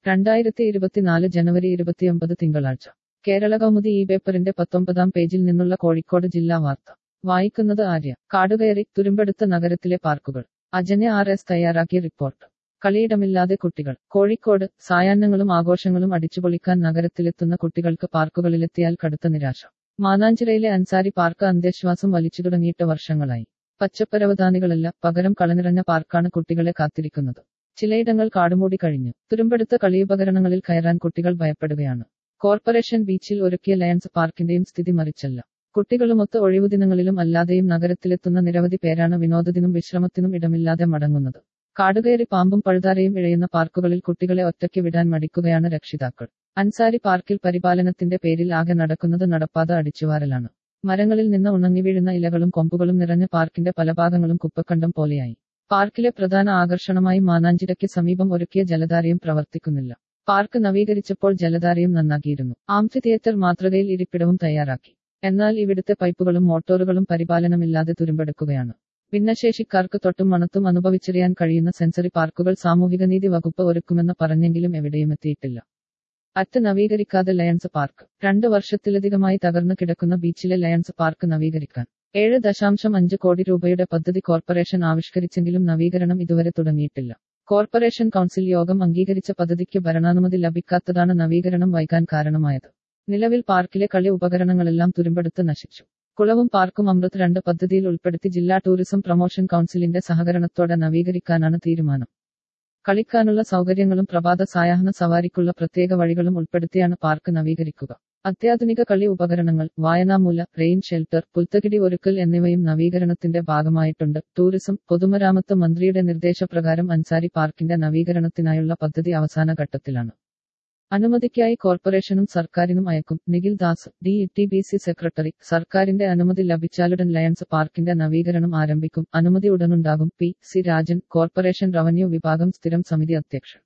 രണ്ടായിരത്തി ഇരുപത്തിനാല് ജനുവരി ഇരുപത്തിയൊമ്പത് തിങ്കളാഴ്ച കേരള കൗമുദി ഈ പേപ്പറിന്റെ പത്തൊമ്പതാം പേജിൽ നിന്നുള്ള കോഴിക്കോട് ജില്ലാ വാർത്ത വായിക്കുന്നത് ആര്യ കാടുകയറി തുരുമ്പെടുത്ത നഗരത്തിലെ പാർക്കുകൾ അജനെ ആർ എസ് തയ്യാറാക്കിയ റിപ്പോർട്ട് കളിയിടമില്ലാതെ കുട്ടികൾ കോഴിക്കോട് സായാഹ്നങ്ങളും ആഘോഷങ്ങളും അടിച്ചുപൊളിക്കാൻ നഗരത്തിലെത്തുന്ന കുട്ടികൾക്ക് പാർക്കുകളിലെത്തിയാൽ കടുത്ത നിരാശ മാനാഞ്ചിറയിലെ അൻസാരി പാർക്ക് അന്ത്യശ്വാസം വലിച്ചു തുടങ്ങിയിട്ട് വർഷങ്ങളായി പച്ചപ്പരവധാനികളല്ല പകരം കളനിറഞ്ഞ പാർക്കാണ് കുട്ടികളെ കാത്തിരിക്കുന്നത് ചിലയിടങ്ങൾ കാടുമൂടി കഴിഞ്ഞു തുരുമ്പെടുത്ത കളിയുപകരണങ്ങളിൽ കയറാൻ കുട്ടികൾ ഭയപ്പെടുകയാണ് കോർപ്പറേഷൻ ബീച്ചിൽ ഒരുക്കിയ ലയൺസ് പാർക്കിന്റെയും സ്ഥിതി മറിച്ചല്ല കുട്ടികളുമൊത്ത് ഒഴിവുദിനങ്ങളിലും അല്ലാതെയും നഗരത്തിലെത്തുന്ന നിരവധി പേരാണ് വിനോദത്തിനും വിശ്രമത്തിനും ഇടമില്ലാതെ മടങ്ങുന്നത് കാടുകയറി പാമ്പും പഴുതാരയും ഇഴയുന്ന പാർക്കുകളിൽ കുട്ടികളെ ഒറ്റയ്ക്ക് വിടാൻ മടിക്കുകയാണ് രക്ഷിതാക്കൾ അൻസാരി പാർക്കിൽ പരിപാലനത്തിന്റെ പേരിൽ ആകെ നടക്കുന്നത് നടപ്പാത അടിച്ചുവാരലാണ് മരങ്ങളിൽ നിന്ന് ഉണങ്ങി വീഴുന്ന ഇലകളും കൊമ്പുകളും നിറഞ്ഞ പാർക്കിന്റെ പല ഭാഗങ്ങളും കുപ്പക്കണ്ടം പോലെയായി പാർക്കിലെ പ്രധാന ആകർഷണമായി മാനാഞ്ചിറയ്ക്ക് സമീപം ഒരുക്കിയ ജലധാരയും പ്രവർത്തിക്കുന്നില്ല പാർക്ക് നവീകരിച്ചപ്പോൾ ജലധാരയും നന്നാക്കിയിരുന്നു ആംഫി തിയേറ്റർ മാതൃകയിൽ ഇരിപ്പിടവും തയ്യാറാക്കി എന്നാൽ ഇവിടുത്തെ പൈപ്പുകളും മോട്ടോറുകളും പരിപാലനമില്ലാതെ തുരുമ്പെടുക്കുകയാണ് ഭിന്നശേഷിക്കാർക്ക് തൊട്ടും മണത്തും അനുഭവിച്ചറിയാൻ കഴിയുന്ന സെൻസറി പാർക്കുകൾ സാമൂഹികനീതി വകുപ്പ് ഒരുക്കുമെന്ന് പറഞ്ഞെങ്കിലും എവിടെയും എത്തിയിട്ടില്ല അറ്റ് നവീകരിക്കാതെ ലയൺസ് പാർക്ക് രണ്ടു വർഷത്തിലധികമായി തകർന്നു കിടക്കുന്ന ബീച്ചിലെ ലയൺസ് പാർക്ക് നവീകരിക്കാൻ ഏഴ് ദശാംശം അഞ്ച് കോടി രൂപയുടെ പദ്ധതി കോർപ്പറേഷൻ ആവിഷ്കരിച്ചെങ്കിലും നവീകരണം ഇതുവരെ തുടങ്ങിയിട്ടില്ല കോർപ്പറേഷൻ കൗൺസിൽ യോഗം അംഗീകരിച്ച പദ്ധതിക്ക് ഭരണാനുമതി ലഭിക്കാത്തതാണ് നവീകരണം വൈകാൻ കാരണമായത് നിലവിൽ പാർക്കിലെ കളി ഉപകരണങ്ങളെല്ലാം തുരുമ്പെടുത്ത് നശിച്ചു കുളവും പാർക്കും അമൃത് രണ്ട് പദ്ധതിയിൽ ഉൾപ്പെടുത്തി ജില്ലാ ടൂറിസം പ്രൊമോഷൻ കൗൺസിലിന്റെ സഹകരണത്തോടെ നവീകരിക്കാനാണ് തീരുമാനം കളിക്കാനുള്ള സൗകര്യങ്ങളും പ്രഭാത സായാഹ്ന സവാരിക്കുള്ള പ്രത്യേക വഴികളും ഉൾപ്പെടുത്തിയാണ് പാർക്ക് നവീകരിക്കുക അത്യാധുനിക കളി ഉപകരണങ്ങൾ വായനാമൂല റെയിൻ ഷെൽട്ടർ പുൽത്തകിടി ഒരുക്കൽ എന്നിവയും നവീകരണത്തിന്റെ ഭാഗമായിട്ടുണ്ട് ടൂറിസം പൊതുമരാമത്ത് മന്ത്രിയുടെ നിർദ്ദേശപ്രകാരം അൻസാരി പാർക്കിന്റെ നവീകരണത്തിനായുള്ള പദ്ധതി അവസാന ഘട്ടത്തിലാണ് അനുമതിക്കായി കോർപ്പറേഷനും സർക്കാരിനും അയക്കും Nikhil Das D T B C secretary സർക്കാരിന്റെ അനുമതി ലഭിച്ചാലുടൻ ലയൺസ് പാർക്കിന്റെ നവീകരണം ആരംഭിക്കും അനുമതി ഉടനുണ്ടാകും P C Rajan corporation revenue വിഭാഗം സ്ഥിരം സമിതി അധ്യക്ഷൻ